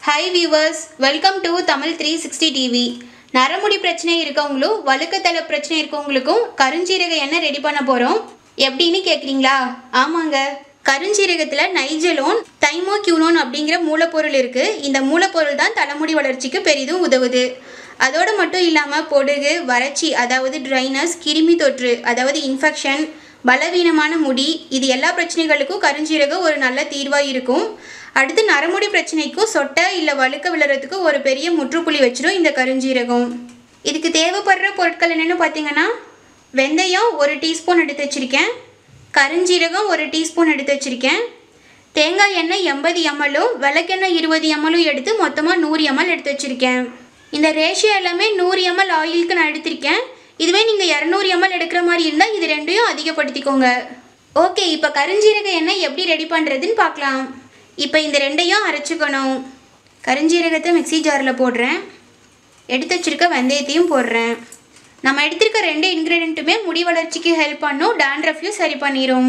hi viewers welcome to Tamil three sixty TV நரமுடி பிரச்சனை இருக்கவங்களும் வழுக்கத்தலை பிரச்சனை இருக்கவங்களுக்கும் கருஞ்சீரக எண்ணெய் ரெடி பண்ண போகிறோம் எப்படின்னு கேட்குறீங்களா ஆமாங்க கருஞ்சீரகத்தில் நைஜலோன் தைமோக்யூனோன் அப்படிங்கிற மூலப்பொருள் இருக்குது இந்த மூலப்பொருள் தான் தலைமுடி வளர்ச்சிக்கு பெரிதும் உதவுது அதோடு மட்டும் இல்லாமல் பொடுகு வறட்சி அதாவது ட்ரைனஸ் கிருமி தொற்று அதாவது இன்ஃபெக்ஷன் பலவீனமான முடி இது எல்லா பிரச்சனைகளுக்கும் கருஞ்சீரகம் ஒரு நல்ல தீர்வாக இருக்கும் அடுத்து நரமுடி பிரச்சனைக்கும் சொட்டை இல்லை வழுக்க விழுறதுக்கு ஒரு பெரிய முற்றுப்புள்ளி வச்சிடும் இந்த கருஞ்சீரகம் இதுக்கு தேவைப்படுற பொருட்கள் என்னென்னு பார்த்தீங்கன்னா வெந்தயம் ஒரு டீஸ்பூன் எடுத்து வச்சுருக்கேன் கருஞ்சீரகம் ஒரு டீஸ்பூன் எடுத்து வச்சுருக்கேன் தேங்காய் எண்ணெய் எண்பது எம்எல்லும் விளக்கெண்ணெய் இருபது எம்எல்லும் எடுத்து மொத்தமாக நூறு எம்எல் எடுத்து வச்சுருக்கேன் இந்த ரேஷியோ எல்லாமே நூறு எம்எல் ஆயிலுக்கு நான் எடுத்திருக்கேன் இதுவே நீங்கள் இரநூறு எம்எல் எடுக்கிற மாதிரி இருந்தால் இது ரெண்டையும் அதிகப்படுத்திக்கோங்க ஓகே இப்போ கருஞ்சீரக எண்ணெய் எப்படி ரெடி பண்ணுறதுன்னு பார்க்கலாம் இப்போ இந்த ரெண்டையும் அரைச்சிக்கணும் கருஞ்சீரகத்தை மிக்ஸி ஜாரில் போடுறேன் எடுத்து வச்சிருக்க வெந்தயத்தையும் போடுறேன் நம்ம எடுத்திருக்க ரெண்டு இன்க்ரீடியண்ட்டுமே முடி வளர்ச்சிக்கு ஹெல்ப் பண்ணும் டேண்ட்ரஃபையும் சரி பண்ணிடும்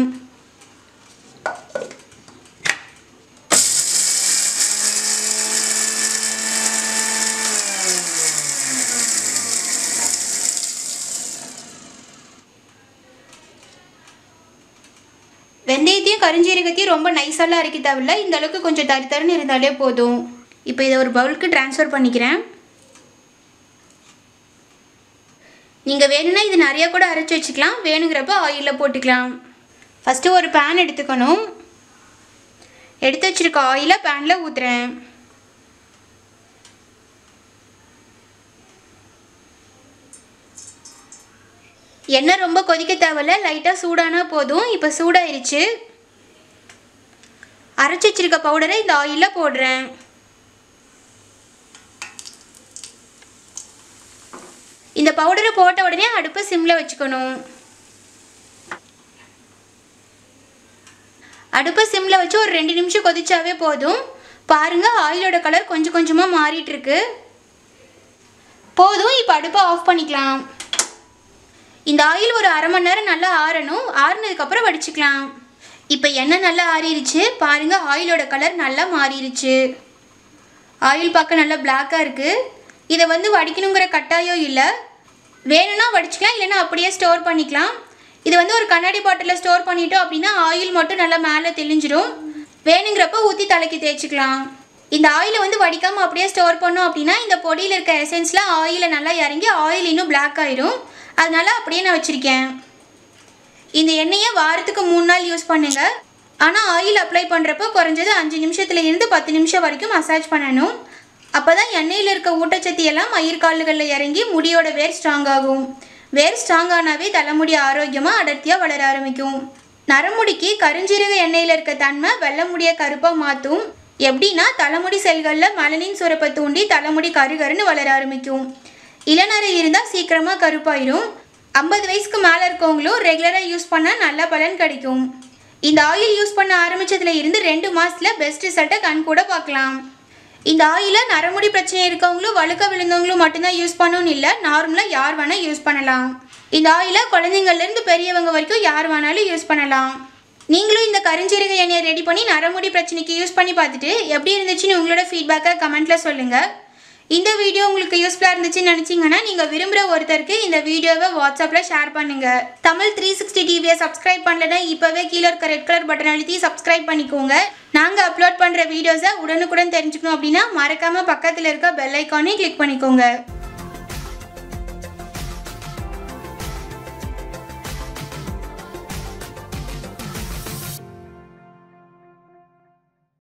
வெந்தயத்தையும் கருஞ்சீரகத்தையும் ரொம்ப நைஸாலாம் அரைக்க தேவையில்ல இந்த அளவுக்கு கொஞ்சம் தரு தருன்னு இருந்தாலே போதும் இப்போ இதை ஒரு பவுலுக்கு ட்ரான்ஸ்ஃபர் பண்ணிக்கிறேன் நீங்கள் வேணும்னா இது நிறையா கூட அரைச்சி வச்சுக்கலாம் வேணுங்கிறப்ப ஆயிலில் போட்டுக்கலாம் ஃபஸ்ட்டு ஒரு பேன் எடுத்துக்கணும் எடுத்து வச்சுருக்க ஆயிலை பேனில் ஊற்றுறேன் எண்ணெய் ரொம்ப கொதிக்க தேவையில்ல லைட்டாக சூடானா போதும் இப்போ சூடாயிருச்சு அரைச்சி வச்சிருக்க பவுடரை இந்த ஆயிலில் போடுறேன் இந்த பவுடரை போட்ட உடனே அடுப்பை சிம்மில் வச்சுக்கணும் அடுப்பை சிம்மில் வச்சு ஒரு ரெண்டு நிமிஷம் கொதிச்சாவே போதும் பாருங்க ஆயிலோட கலர் கொஞ்சம் கொஞ்சமாக மாறிட்டு இருக்கு போதும் இப்போ அடுப்பை ஆஃப் பண்ணிக்கலாம் இந்த ஆயில் ஒரு அரை மணி நேரம் நல்லா ஆறணும் ஆறுனதுக்கப்புறம் வடிச்சுக்கலாம் இப்போ எண்ணெய் நல்லா ஆறிடுச்சு பாருங்க ஆயிலோட கலர் நல்லா மாறிடுச்சு ஆயில் பார்க்க நல்லா பிளாக்காக இருக்குது இதை வந்து வடிக்கணுங்கிற கட்டாயம் இல்லை வேணும்னா வடிச்சுக்கலாம் இல்லைன்னா அப்படியே ஸ்டோர் பண்ணிக்கலாம் இது வந்து ஒரு கண்ணாடி பாட்டிலில் ஸ்டோர் பண்ணிட்டோம் அப்படின்னா ஆயில் மட்டும் நல்லா மேலே தெளிஞ்சிடும் வேணுங்கிறப்ப ஊற்றி தலைக்கு தேய்ச்சிக்கலாம் இந்த ஆயிலை வந்து வடிக்காமல் அப்படியே ஸ்டோர் பண்ணோம் அப்படின்னா இந்த பொடியில் இருக்க எசன்ஸில் ஆயிலை நல்லா இறங்கி ஆயில் இன்னும் பிளாக் ஆயிரும் அதனால அப்படியே நான் வச்சுருக்கேன் இந்த எண்ணெயை வாரத்துக்கு மூணு நாள் யூஸ் பண்ணுங்க ஆனால் ஆயில் அப்ளை பண்ணுறப்போ குறைஞ்சது அஞ்சு நிமிஷத்துல இருந்து பத்து நிமிஷம் வரைக்கும் மசாஜ் பண்ணணும் அப்போ தான் எண்ணெயில் இருக்க ஊட்டச்சத்து எல்லாம் மயிர்கால்களில் இறங்கி முடியோட வேர் ஸ்ட்ராங் ஆகும் வேர் ஸ்ட்ராங் ஆனாவே தலைமுடி ஆரோக்கியமாக அடர்த்தியாக வளர ஆரம்பிக்கும் நரமுடிக்கு கருஞ்சீரக எண்ணெயில் இருக்க தன்மை வெள்ளை முடியை கருப்பாக மாற்றும் எப்படின்னா தலைமுடி செல்களில் மலனின் சுரப்பை தூண்டி தலைமுடி கருகருன்னு வளர ஆரம்பிக்கும் இளநரை இருந்தால் சீக்கிரமாக கருப்பாயிரும் ஐம்பது வயசுக்கு மேலே இருக்கவங்களும் ரெகுலராக யூஸ் பண்ணால் நல்ல பலன் கிடைக்கும் இந்த ஆயில் யூஸ் பண்ண ஆரம்பிச்சதுல இருந்து ரெண்டு மாசத்துல பெஸ்ட் ரிசல்ட்டை கண் கூட பார்க்கலாம் இந்த ஆயிலை நரமுடி பிரச்சனை இருக்கவங்களும் வழுக்க விழுந்தவங்களும் மட்டும்தான் யூஸ் பண்ணணும்னு இல்லை நார்மலாக யார் வேணால் யூஸ் பண்ணலாம் இந்த ஆயிலை குழந்தைங்கள்லேருந்து பெரியவங்க வரைக்கும் யார் வேணாலும் யூஸ் பண்ணலாம் நீங்களும் இந்த கருஞ்சீரக எண்ணெயை ரெடி பண்ணி நரமுடி பிரச்சனைக்கு யூஸ் பண்ணி பார்த்துட்டு எப்படி இருந்துச்சுன்னு உங்களோட ஃபீட்பேக்கை கமெண்ட்டில் சொல்லுங்கள் இந்த வீடியோ உங்களுக்கு யூஸ்ஃபுல்லாக இருந்துச்சுன்னு நினச்சிங்கன்னா நீங்கள் விரும்புகிற ஒருத்தருக்கு இந்த வீடியோவை வாட்ஸ்அப்பில் ஷேர் பண்ணுங்கள் தமிழ் த்ரீ சிக்ஸ்டி டிவியை சப்ஸ்கிரைப் பண்ணலைன்னா இப்போவே கீழே இருக்க ரெட் கலர் பட்டன் அழுத்தி சப்ஸ்கிரைப் பண்ணிக்கோங்க நாங்கள் அப்லோட் பண்ணுற வீடியோஸை உடனுக்குடன் தெரிஞ்சுக்கணும் அப்படின்னா மறக்காமல் பக்கத்தில் இருக்க பெல் ஐக்கானே கிளிக் பண்ணிக்கோங்க